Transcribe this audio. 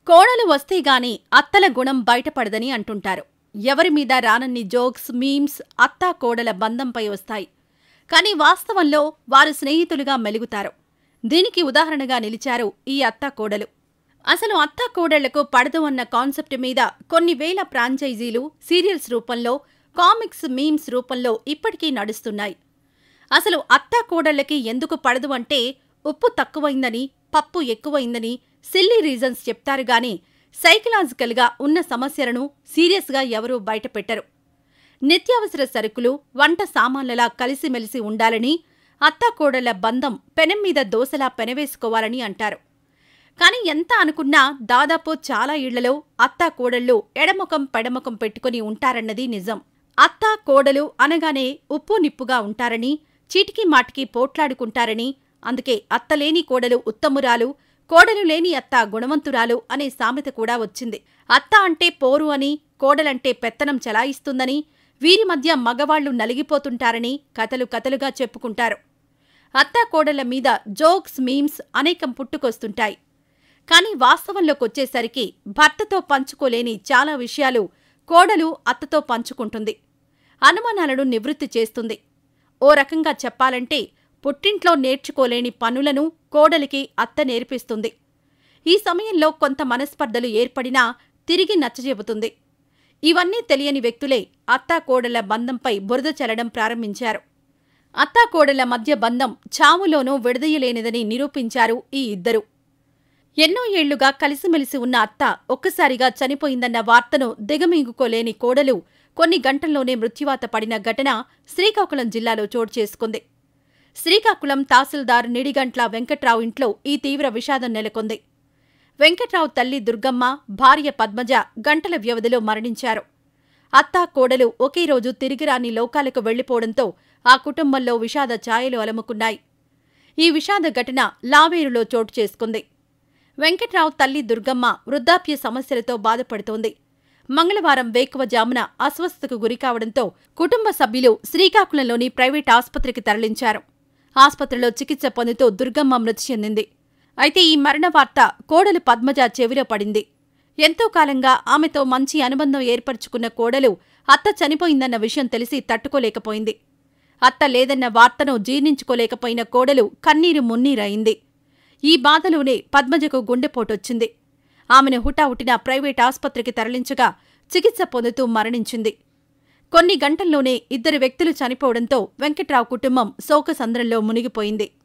కోడలు వస్తే గాని అత్తల గుణం బయటపడదని అంటుంటారు ఎవరి మీద రానన్ని జోక్స్ మీమ్స్ అత్తా కోడల బంధంపై వస్తాయి కానీ వాస్తవంలో వారు స్నేహితులుగా మెలుగుతారు దీనికి ఉదాహరణగా నిలిచారు ఈ అత్తా కోడలు అసలు అత్తా కోడళ్లకు పడదు అన్న కాన్సెప్ట్ మీద కొన్ని వేల ఫ్రాంచైజీలు సీరియల్స్ రూపంలో కామిక్స్ మీమ్స్ రూపంలో ఇప్పటికీ నడుస్తున్నాయి అసలు అత్తా కోడళ్ళకి ఎందుకు పడదు అంటే ఉప్పు తక్కువైందని పప్పు ఎక్కువైందని సిల్లీ రీజన్స్ చెప్తారు గాని సైకలాజికల్గా ఉన్న సమస్యలను సీరియస్గా ఎవరూ బయటపెట్టరు నిత్యావసర సరుకులు వంట సామాన్లలా కలిసిమెలిసి ఉండాలని అత్తాకోడళ్ల బంధం పెనం మీద దోసలా పెనవేసుకోవాలని అంటారు కాని ఎంత అనుకున్నా దాదాపు చాలా ఇళ్లలో అత్తా కోడళ్ళు ఎడముఖం పెడముఖం పెట్టుకుని ఉంటారన్నది నిజం అత్తా కోడలు అనగానే ఉప్పు నిప్పుగా ఉంటారని చీటికి మాటికి పోట్లాడుకుంటారని అందుకే అత్తలేని కోడలు ఉత్తమురాలు కోడలు లేని అత్త గుణవంతురాలు అనే సామెత కూడా వచ్చింది అత్త అంటే పోరు అని కోడలంటే పెత్తనం చలాయిస్తుందని వీరి మధ్య మగవాళ్లు నలిగిపోతుంటారని కథలు కథలుగా చెప్పుకుంటారు అత్తా కోడళ్ల మీద జోక్స్ మీమ్స్ అనేకం పుట్టుకొస్తుంటాయి కానీ వాస్తవంలోకొచ్చేసరికి భర్తతో పంచుకోలేని చాలా విషయాలు కోడలు అత్తతో పంచుకుంటుంది అనుమానాలను నివృత్తి చేస్తుంది ఓ రకంగా చెప్పాలంటే పుట్టింట్లో నేర్చుకోలేని పనులను కోడలికి అత్త నేర్పిస్తుంది ఈ సమయంలో కొంత మనస్పర్ధలు ఏర్పడినా తిరిగి నచ్చజెబుతుంది ఇవన్నీ తెలియని వ్యక్తులే అత్తా కోడళ్ల బంధంపై బురద చల్లడం ప్రారంభించారు అత్తా కోడళ్ల మధ్య బంధం చావులోనూ విడదీయలేనిదని నిరూపించారు ఈ ఇద్దరు ఎన్నో ఏళ్లుగా కలిసిమెలిసి ఉన్న అత్త ఒక్కసారిగా చనిపోయిందన్న వార్తను దిగమింగుకోలేని కోడలు కొన్ని గంటల్లోనే మృత్యువాత పడిన ఘటన శ్రీకాకుళం జిల్లాలో చోటు చేసుకుంది శ్రీకాకుళం తహసీల్దార్ నిడిగంట్ల వెంకట్రావు ఇంట్లో ఈ తీవ్ర విషాదం నెలకొంది వెంకట్రావు తల్లి దుర్గమ్మ భార్య పద్మజ గంటల వ్యవధిలో మరణించారు అత్తా కోడలు ఒకే రోజు తిరిగిరాని లోకాలకు వెళ్లిపోవడంతో ఆ కుటుంబంలో విషాద ఛాయలు అలముకున్నాయి ఈ విషాద ఘటన లావేరులో చోటు చేసుకుంది వెంకట్రావు తల్లి దుర్గమ్మ వృద్ధాప్య సమస్యలతో బాధపడుతోంది మంగళవారం వేకువజామున అస్వస్థతకు గురికావడంతో కుటుంబ సభ్యులు శ్రీకాకుళంలోని ప్రైవేట్ ఆసుపత్రికి తరలించారు ఆసుపత్రిలో చికిత్స పొందుతూ దుర్గమ్మ మృతి చెందింది అయితే ఈ మరణ వార్త కోడలు పద్మజ చెవిలో పడింది ఎంతో కాలంగా ఆమెతో మంచి అనుబంధం ఏర్పరచుకున్న కోడలు అత్త చనిపోయిందన్న విషయం తెలిసి తట్టుకోలేకపోయింది అత్త లేదన్న వార్తను జీర్ణించుకోలేకపోయిన కోడలు కన్నీరు మున్నీరయింది ఈ బాధలోనే పద్మజకు గుండెపోటొచ్చింది ఆమెను హుటాహుటిన ప్రైవేట్ ఆసుపత్రికి తరలించగా చికిత్స పొందుతూ మరణించింది కొన్ని గంటల్లోనే ఇద్దరు వ్యక్తులు చనిపోవడంతో వెంకట్రావు కుటుంబం శోకసంద్రంలో మునిగిపోయింది